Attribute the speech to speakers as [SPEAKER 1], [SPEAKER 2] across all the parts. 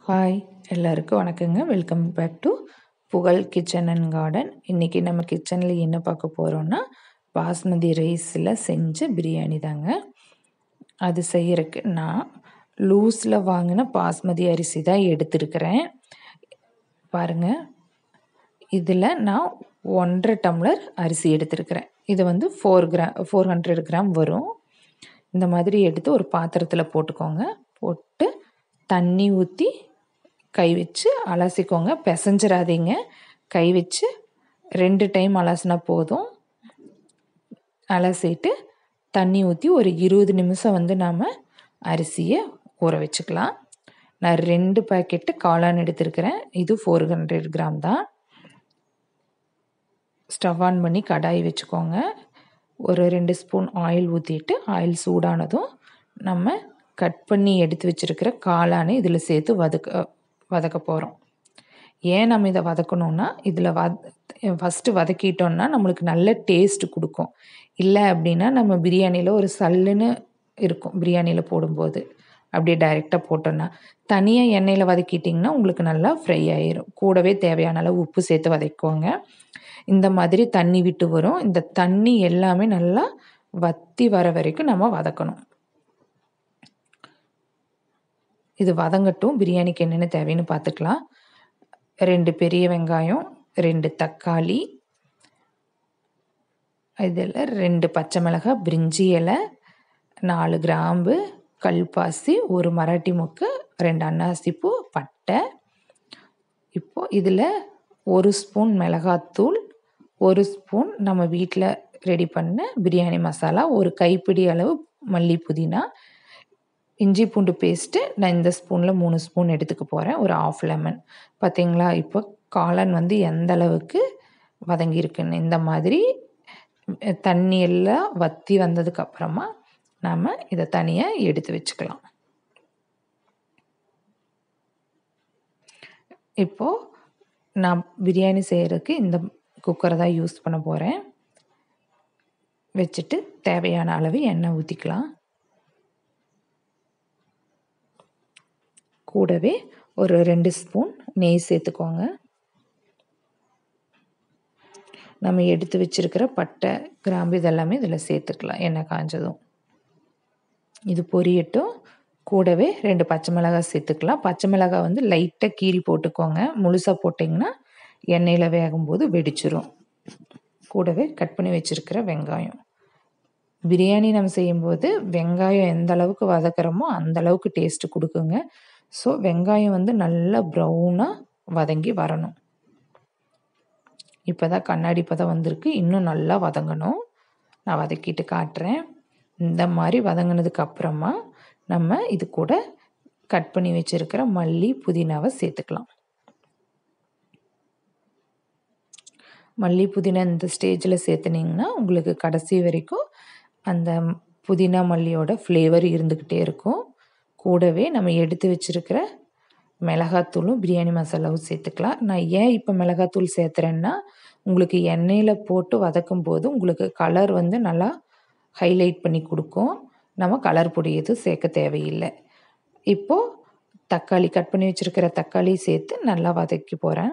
[SPEAKER 1] hi எல்லாருக்கும் வணக்கங்க welcome back to Pugazh kitchen and garden இன்றைக்கி நம்ம கிச்சனில் என்ன பார்க்க போகிறோன்னா பாஸ்மதி ரைஸில் செஞ்ச பிரியாணி தாங்க அது செய்யறதுக்கு நான் லூஸில் வாங்கின பாஸ்மதி அரிசி தான் எடுத்திருக்கிறேன் பாருங்கள் இதில் நான் ஒன்றரை டம்ளர் அரிசி எடுத்திருக்கிறேன் இது வந்து four gram four hundred gram வரும் இந்த மாதிரி எடுத்து ஒரு பாத்திரத்தில் போட்டுக்கோங்க போட்டு தண்ணி ஊற்றி கை வச்சு அலசிக்கோங்க பிசைஞ்சிடாதீங்க கை வச்சு ரெண்டு டைம் அலசினா போதும் அலசிட்டு தண்ணி ஊற்றி ஒரு இருபது நிமிஷம் வந்து நாம் அரிசியை ஊற வச்சுக்கலாம் நான் ரெண்டு பேக்கெட்டு காளான் எடுத்திருக்கிறேன் இது ஃபோர் ஹண்ட்ரட் கிராம் தான் ஸ்டவ் ஆன் பண்ணி கடாய் வச்சுக்கோங்க ஒரு ரெண்டு ஸ்பூன் ஆயில் ஊற்றிட்டு ஆயில் சூடானதும் நம்ம கட் பண்ணி எடுத்து வச்சுருக்கிற காளானை இதில் சேர்த்து வதக்க வதக்க போகிறோம் ஏன் நம்ம இதை வதக்கணும்னா இதில் வத ஃபஸ்ட்டு வதக்கிட்டோம்னா நம்மளுக்கு நல்ல டேஸ்ட் கொடுக்கும் இல்லை அப்படின்னா நம்ம பிரியாணியில் ஒரு சல்லுன்னு இருக்கும் பிரியாணியில் போடும்போது அப்படியே டைரெக்டாக போட்டோன்னா தனியாக எண்ணெயில் வதக்கிட்டிங்கன்னா உங்களுக்கு நல்லா ஃப்ரை ஆயிரும் கூடவே தேவையான அளவு உப்பு சேர்த்து வதக்குவோங்க இந்த மாதிரி தண்ணி விட்டு வரும் இந்த தண்ணி எல்லாமே நல்லா வத்தி வர வரைக்கும் நம்ம வதக்கணும் இது வதங்கட்டும் பிரியாணிக்கு என்னென்ன தேவைன்னு பார்த்துக்கலாம் ரெண்டு பெரிய வெங்காயம் ரெண்டு தக்காளி இதில் ரெண்டு பச்சை மிளகாய் பிரிஞ்சி இலை நாலு கிராம்பு கல்பாசி ஒரு மராட்டி முக்கு ரெண்டு அன்னாசி பூ பட்டை இப்போது இதில் ஒரு ஸ்பூன் மிளகாத்தூள் ஒரு ஸ்பூன் நம்ம வீட்டில் ரெடி பண்ண பிரியாணி மசாலா ஒரு கைப்பிடி அளவு மல்லி புதினா இஞ்சி பூண்டு பேஸ்ட்டு நான் இந்த ஸ்பூனில் மூணு ஸ்பூன் எடுத்துக்க போகிறேன் ஒரு ஆஃப் லெமன் பார்த்தீங்களா இப்போ காளான் வந்து எந்த அளவுக்கு வதங்கியிருக்குன்னு இந்த மாதிரி தண்ணி எல்லாம் வற்றி வந்ததுக்கப்புறமா நாம் இதை தனியாக எடுத்து வச்சுக்கலாம் இப்போது நான் பிரியாணி செய்கிறதுக்கு இந்த குக்கரை தான் யூஸ் பண்ண போகிறேன் வச்சுட்டு தேவையான அளவு எண்ணெய் ஊற்றிக்கலாம் கூடவே ஒரு ரெண்டு ஸ்பூன் நெய் சேர்த்துக்கோங்க நம்ம எடுத்து வச்சுருக்கிற பட்டை கிராம்பு இதெல்லாமே இதில் சேர்த்துக்கலாம் எண்ணெய் காஞ்சதும் இது பொரியட்டும் கூடவே ரெண்டு பச்சை மிளகாய் சேர்த்துக்கலாம் பச்சை மிளகாய் வந்து லைட்டாக கீறி போட்டுக்கோங்க முழுசாக போட்டிங்கன்னா எண்ணெயில் வேகும்போது வெடிச்சிரும் கூடவே கட் பண்ணி வச்சுருக்கிற வெங்காயம் பிரியாணி நம்ம செய்யும்போது வெங்காயம் எந்த அளவுக்கு வதக்குறோமோ அந்த அளவுக்கு டேஸ்ட்டு கொடுக்குங்க ஸோ வெங்காயம் வந்து நல்லா ப்ரௌனாக வதங்கி வரணும் இப்போ தான் கண்ணாடி பதம் வந்திருக்கு இன்னும் நல்லா வதங்கணும் நான் வதக்கிட்டு காட்டுறேன் இந்த மாதிரி வதங்கினதுக்கு அப்புறமா நம்ம இது கூட கட் பண்ணி வச்சுருக்கிற மல்லி புதினாவை சேர்த்துக்கலாம் மல்லி புதினா இந்த ஸ்டேஜில் சேர்த்துனிங்கன்னா உங்களுக்கு கடைசி வரைக்கும் அந்த புதினா மல்லியோட ஃப்ளேவர் இருந்துக்கிட்டே இருக்கும் கூடவே நம்ம எடுத்து வச்சுருக்கிற மிளகாத்தூளும் பிரியாணி மசாலாவும் சேர்த்துக்கலாம் நான் ஏன் இப்போ மிளகாத்தூள் சேர்த்துறேன்னா உங்களுக்கு எண்ணெயில் போட்டு வதக்கும் போது உங்களுக்கு கலர் வந்து நல்லா ஹைலைட் பண்ணி கொடுக்கும் நம்ம கலர் பொடி எதுவும் சேர்க்க தேவையில்லை இப்போது தக்காளி கட் பண்ணி வச்சுருக்கிற தக்காளி சேர்த்து நல்லா வதக்கி போகிறேன்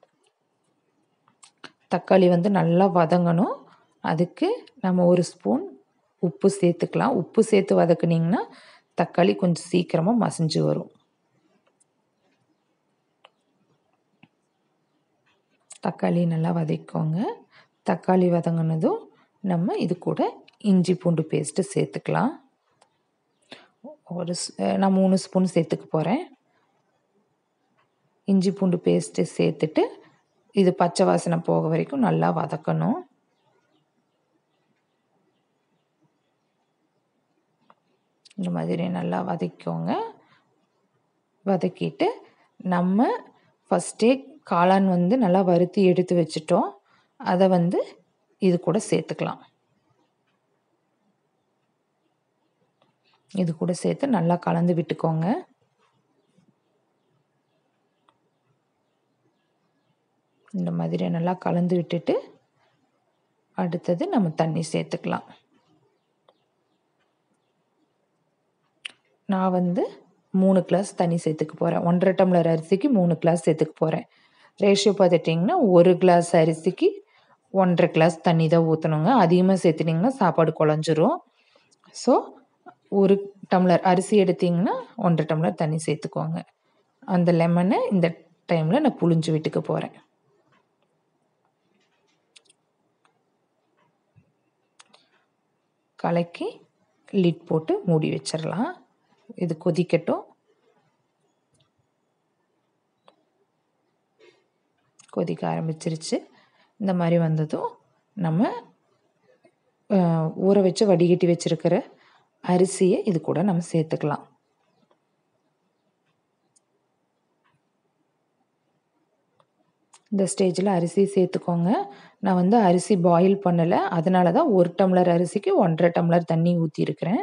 [SPEAKER 1] தக்காளி வந்து நல்லா வதங்கணும் அதுக்கு நம்ம ஒரு ஸ்பூன் உப்பு சேர்த்துக்கலாம் உப்பு சேர்த்து வதக்குனிங்கன்னா தக்காளி கொஞ்சம் சீக்கிரமாக மசிஞ்சு வரும் தக்காளி நல்லா வதக்கோங்க தக்காளி வதங்கினதும் நம்ம இது கூட இஞ்சி பூண்டு பேஸ்ட்டு சேர்த்துக்கலாம் ஒரு நான் மூணு ஸ்பூன் சேர்த்துக்க போகிறேன் இஞ்சி பூண்டு பேஸ்ட்டு சேர்த்துட்டு இது பச்சை வாசனை போக வரைக்கும் நல்லா வதக்கணும் இந்த மாதிரி நல்லா வதக்கிக்கோங்க வதக்கிட்டு நம்ம ஃபஸ்ட்டே காளான் வந்து நல்லா வறுத்தி எடுத்து வச்சுட்டோம் அதை வந்து இது கூட சேர்த்துக்கலாம் இது கூட சேர்த்து நல்லா கலந்து விட்டுக்கோங்க இந்த மாதிரி நல்லா கலந்து விட்டுட்டு அடுத்தது நம்ம தண்ணி சேர்த்துக்கலாம் நான் வந்து மூணு கிளாஸ் தண்ணி சேர்த்துக்க போகிறேன் ஒன்றரை டம்ளர் அரிசிக்கு மூணு கிளாஸ் சேர்த்துக்க போகிறேன் ரேஷியோ பார்த்துட்டிங்கன்னா ஒரு கிளாஸ் அரிசிக்கு ஒன்றரை கிளாஸ் தண்ணி தான் ஊற்றணுங்க அதிகமாக சேர்த்துட்டிங்கன்னா சாப்பாடு குழஞ்சிரும் ஸோ ஒரு டம்ளர் அரிசி எடுத்திங்கன்னா ஒன்றரை டம்ளர் தண்ணி சேர்த்துக்கோங்க அந்த லெமனை இந்த டைமில் நான் புழிஞ்சு விட்டுக்க போகிறேன் கலக்கி லிட் போட்டு மூடி வச்சிடலாம் இது கொதிக்கட்டும் கொதிக்க ஆரம்பிச்சிருச்சு இந்த மாதிரி வந்ததும் நம்ம ஊற வச்சு வடிகட்டி வச்சுருக்கிற அரிசியை இது கூட நம்ம சேர்த்துக்கலாம் இந்த ஸ்டேஜில் அரிசி சேர்த்துக்கோங்க நான் வந்து அரிசி பாயில் பண்ணலை அதனால தான் ஒரு டம்ளர் அரிசிக்கு ஒன்றரை டம்ளர் தண்ணி ஊற்றிருக்கிறேன்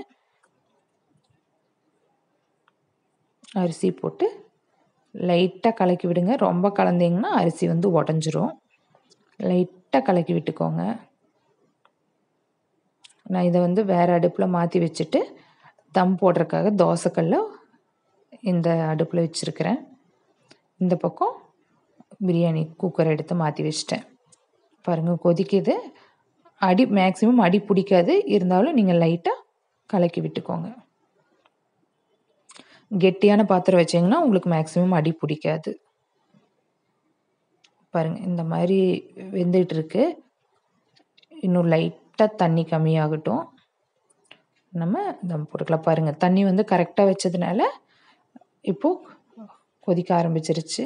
[SPEAKER 1] அரிசி போட்டு லைட்டாக கலக்கி விடுங்க ரொம்ப கலந்தீங்கன்னா அரிசி வந்து உடஞ்சிரும் லைட்டாக கலக்கி விட்டுக்கோங்க நான் இதை வந்து வேறு அடுப்பில் மாற்றி வச்சுட்டு தம் போடுறதுக்காக தோசைக்கல்ல இந்த அடுப்பில் வச்சுருக்கிறேன் இந்த பக்கம் பிரியாணி குக்கர் எடுத்து மாற்றி வச்சிட்டேன் பாருங்கள் கொதிக்குது அடி மேக்ஸிமம் அடி பிடிக்காது இருந்தாலும் நீங்கள் லைட்டாக கலக்கி விட்டுக்கோங்க கெட்டியான பாத்திரம் வச்சிங்கன்னா உங்களுக்கு மேக்ஸிமம் அடி பிடிக்காது பாருங்கள் இந்த மாதிரி வெந்துட்டு இருக்கு இன்னும் லைட்டாக தண்ணி கம்மியாகட்டும் நம்ம தம் போட்டுக்கலாம் பாருங்கள் தண்ணி வந்து கரெக்டாக வச்சதுனால இப்போது கொதிக்க ஆரம்பிச்சிருச்சு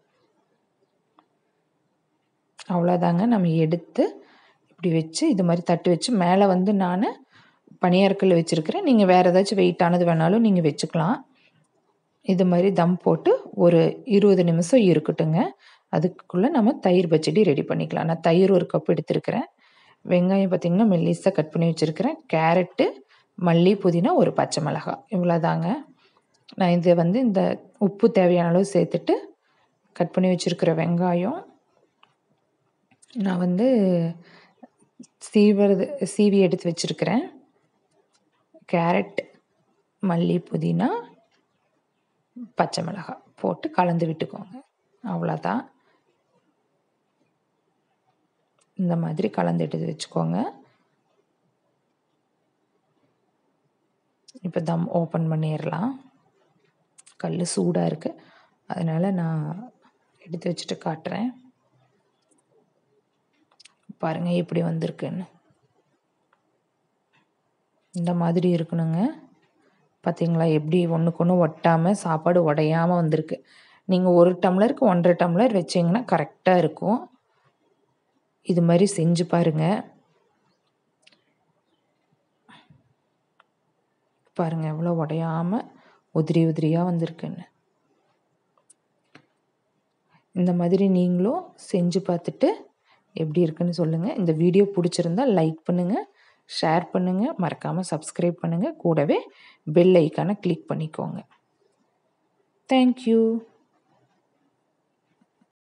[SPEAKER 1] அவ்வளோதாங்க நம்ம எடுத்து இப்படி வச்சு இது மாதிரி தட்டு வச்சு மேலே வந்து நான் பனியாற்கல் வச்சுருக்கிறேன் நீங்கள் வேறு ஏதாச்சும் வெயிட்டானது வேணாலும் நீங்கள் வச்சுக்கலாம் இது மாதிரி தம் போட்டு ஒரு இருபது நிமிஷம் இருக்கட்டுங்க அதுக்குள்ளே நம்ம தயிர் பச்சடி ரெடி பண்ணிக்கலாம் நான் தயிர் ஒரு கப் எடுத்துருக்கிறேன் வெங்காயம் பார்த்திங்கன்னா மெல்லிஸாக கட் பண்ணி வச்சுருக்கிறேன் கேரட்டு மல்லி புதினா ஒரு பச்சை மிளகாய் இவ்வளோதாங்க நான் இதை வந்து இந்த உப்பு தேவையான அளவு சேர்த்துட்டு கட் பண்ணி வச்சுருக்கிற வெங்காயம் நான் வந்து சீவுறது சீவி எடுத்து வச்சுருக்கிறேன் கேரட் மல்லி புதினா பச்சை மிளகாய் போட்டு கலந்து விட்டுக்கோங்க அவ்வளோதான் இந்த மாதிரி கலந்து எடுத்து வச்சுக்கோங்க இப்போ தம் ஓப்பன் பண்ணிடலாம் கல் சூடாக இருக்குது அதனால் நான் எடுத்து வச்சுட்டு காட்டுறேன் பாருங்கள் எப்படி வந்திருக்குன்னு இந்த மாதிரி இருக்கணுங்க பார்த்தீங்களா எப்படி ஒன்றுக்கு ஒன்று ஒட்டாமல் சாப்பாடு உடையாமல் வந்திருக்கு நீங்கள் ஒரு டம்ளருக்கு ஒன்றரை டம்ளர் வச்சிங்கன்னா கரெக்டாக இருக்கும் இது மாதிரி செஞ்சு பாருங்கள் பாருங்கள் எவ்வளோ உடையாமல் உதிரி உதிரியாக வந்திருக்குன்னு இந்த மாதிரி நீங்களும் செஞ்சு பார்த்துட்டு எப்படி இருக்குன்னு சொல்லுங்கள் இந்த வீடியோ பிடிச்சிருந்தா லைக் பண்ணுங்கள் ஷேர் பண்ணுங்கள் மறக்காமல் சப்ஸ்கிரைப் பண்ணுங்கள் கூடவே பெல் ஐக்கானை கிளிக் பண்ணிக்கோங்க தேங்க்யூ